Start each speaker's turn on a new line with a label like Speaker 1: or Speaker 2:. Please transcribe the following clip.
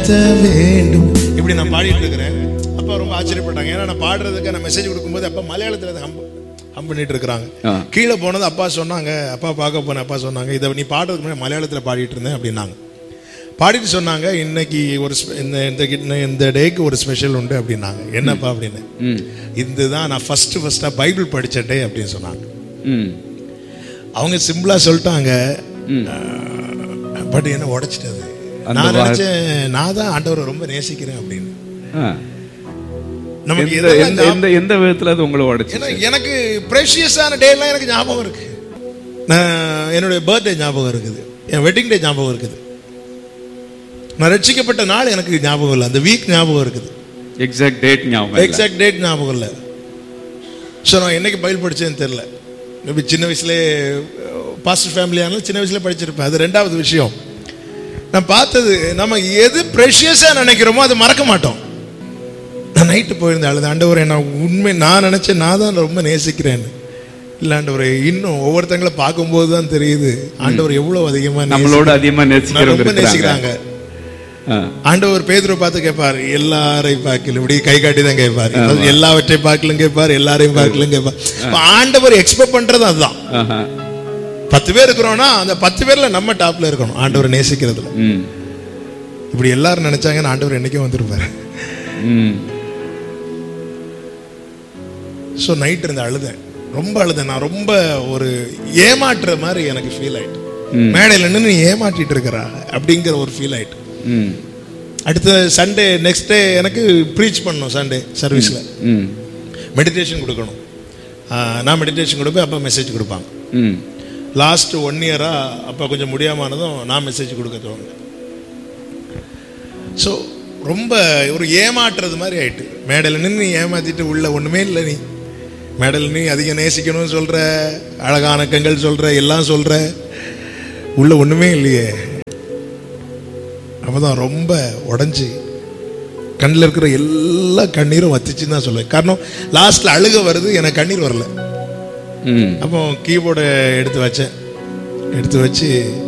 Speaker 1: நடத்த வேண்டும் இப்படி நான் பாடிட்டு இருக்கிறேன் அப்பா ரொம்ப ஆச்சரியப்பட்டாங்க ஏன்னா நான் பாடுறதுக்கு நான் மெசேஜ் கொடுக்கும்போது அப்பா மலையாளத்தில் ஹம் ஹம் பண்ணிட்டு இருக்கிறாங்க
Speaker 2: ஆ.
Speaker 1: கீழே போனது அப்பா சொன்னாங்க அப்பா பார்க்க போன அப்பா சொன்னாங்க இதை நீ பாடுறதுக்கு முன்னாடி மலையாளத்தில் பாடிட்டு இருந்தேன் அப்படின்னாங்க பாடிட்டு சொன்னாங்க இன்னைக்கு ஒரு ஸ்பெ- இந்த இந்த இந்த- இந்த டேக்கு ஒரு ஸ்பெஷல் உண்டு அப்படின்னாங்க என்னப்பா அப்படின்னு
Speaker 2: ம்
Speaker 1: இதுதான் நான் ஃபர்ஸ்ட் ஃபர்ஸ்டா பைபிள் படிச்ச டே அப்படின்னு சொன்னாங்க
Speaker 2: ம்
Speaker 1: அவங்க சிம்பிளா சொல்லிட்டாங்க
Speaker 2: ம்.
Speaker 1: பட் என்ன உடைச்சிட்டது
Speaker 2: அந்த
Speaker 1: நான்
Speaker 2: வா-
Speaker 1: நினைச்சேன் நான் தான் ஆண்டவரை ரொம்ப நேசிக்கிறேன் அப்படின்னு
Speaker 2: ஆ.
Speaker 1: நமக்கு
Speaker 2: எந்த
Speaker 1: எதெல்லாம்
Speaker 2: எந்த எந்த எந்த விதத்துல அது உங்களை உடைச்சு
Speaker 1: ஏன்னா எனக்கு ப்ரெஷியஸான டேலாம் எனக்கு ஞாபகம் இருக்கு நான் என்னுடைய பர்த்டே ஞாபகம் இருக்குது என் வெட்டிங் டே ஞாபகம் இருக்குது நான் ரட்சிக்கப்பட்ட நாள் எனக்கு ஞாபகம் இல்லை அந்த வீக் ஞாபகம் இருக்குது
Speaker 2: எக்ஸாக்ட் டேட் ஞாபகம் இல்ல.
Speaker 1: எக்ஸாக்ட் டேட் ஞாபகம் இல்லை ஸோ நான் என்னைக்கு பயில் படிச்சேன்னு தெரில மேபி சின்ன வயசுலேயே பாஸ்டர் ஃபேமிலியானாலும் சின்ன வயசுல படிச்சிருப்பேன் அது ரெண்டாவது விஷயம் நான் பார்த்தது நம்ம எது ப்ரெஷியஸாக நினைக்கிறோமோ அதை மறக்க மாட்டோம் நான் நைட்டு போயிருந்தேன் அழுது ஆண்டவரே நான் உண்மை நான் நினச்சேன் நான் தான் ரொம்ப நேசிக்கிறேன்னு இல்லை ஆண்டவரே இன்னும் ஒவ்வொருத்தங்களை பார்க்கும்போது தான் தெரியுது ஆண்டவர் எவ்வளோ அதிகமாக
Speaker 2: நம்மளோட அதிகமா
Speaker 1: ரொம்ப
Speaker 2: நேசிக்கிறவங்க
Speaker 1: நேசிக்கிறாங்க
Speaker 2: இருக்கிறாங்க ஆ.
Speaker 1: ஆண்டவர் பேதுரு பார்த்து கேட்பார் எல்லாரையும் பார்க்கல இப்படி கை காட்டி தான் கேட்பார் எல்லாவற்றையும் பார்க்கலும் கேட்பார் எல்லாரையும் பார்க்கலும் கேட்பார் அப்ப ஆண்டவர் எக்ஸ்பெக்ட் பண்றது அதுதான்
Speaker 2: ஆஹா.
Speaker 1: பத்து பேர் இருக்கிறோம்னா அந்த பத்து பேர்ல நம்ம டாப்ல இருக்கணும் ஆண்டவர் நேசிக்கிறதுல
Speaker 2: ம்
Speaker 1: இப்படி எல்லாரும் நினைச்சாங்கன்னா ஆண்டவர் என்னைக்கும் வந்திருப்பாரு
Speaker 2: ம்
Speaker 1: ஸோ நைட் இருந்து அழுதேன் ரொம்ப அழுதேன் நான் ரொம்ப ஒரு ஏமாற்றுற மாதிரி எனக்கு ஃபீல் ஆயிட்டு
Speaker 2: ம்.
Speaker 1: மேடையில் நின்று நீ ஏமாற்றிட்டு இருக்கிறா அப்படிங்கிற ஒரு ஃபீல் ஆயிட்டு
Speaker 2: ம்
Speaker 1: அடுத்த சண்டே நெக்ஸ்ட் டே எனக்கு ப்ரீச் பண்ணணும் சண்டே சர்வீஸில்
Speaker 2: ம்
Speaker 1: மெடிடேஷன் கொடுக்கணும் ஆஹ் நான் மெடிடேஷன் கொடுப்பேன் அப்போ மெசேஜ் கொடுப்பாங்க
Speaker 2: ம்
Speaker 1: லாஸ்ட் ஒன் இயராக அப்போ கொஞ்சம் முடியாமானதும் நான் மெசேஜ் கொடுக்க தோணுங்க ஸோ ரொம்ப ஒரு ஏமாற்றுறது மாதிரி ஆயிட்டு மேடையில் நின்று நீ ஏமாத்திட்டு உள்ள ஒன்றுமே இல்லை நீ மேடையில் நீ அதிகம் நேசிக்கணும்னு சொல்கிற அழகான கண்கள் சொல்கிற எல்லாம் சொல்கிற உள்ள ஒன்றுமே இல்லையே அப்பதான் ரொம்ப உடஞ்சி கண்ணில் இருக்கிற எல்லா கண்ணீரும் வத்திச்சுன்னு தான் சொல்லுவேன் காரணம் லாஸ்ட்டில் அழுக வருது எனக்கு கண்ணீர் வரல
Speaker 2: ம்
Speaker 1: அப்போ கீபோர்டை எடுத்து வச்சேன் எடுத்து வச்சு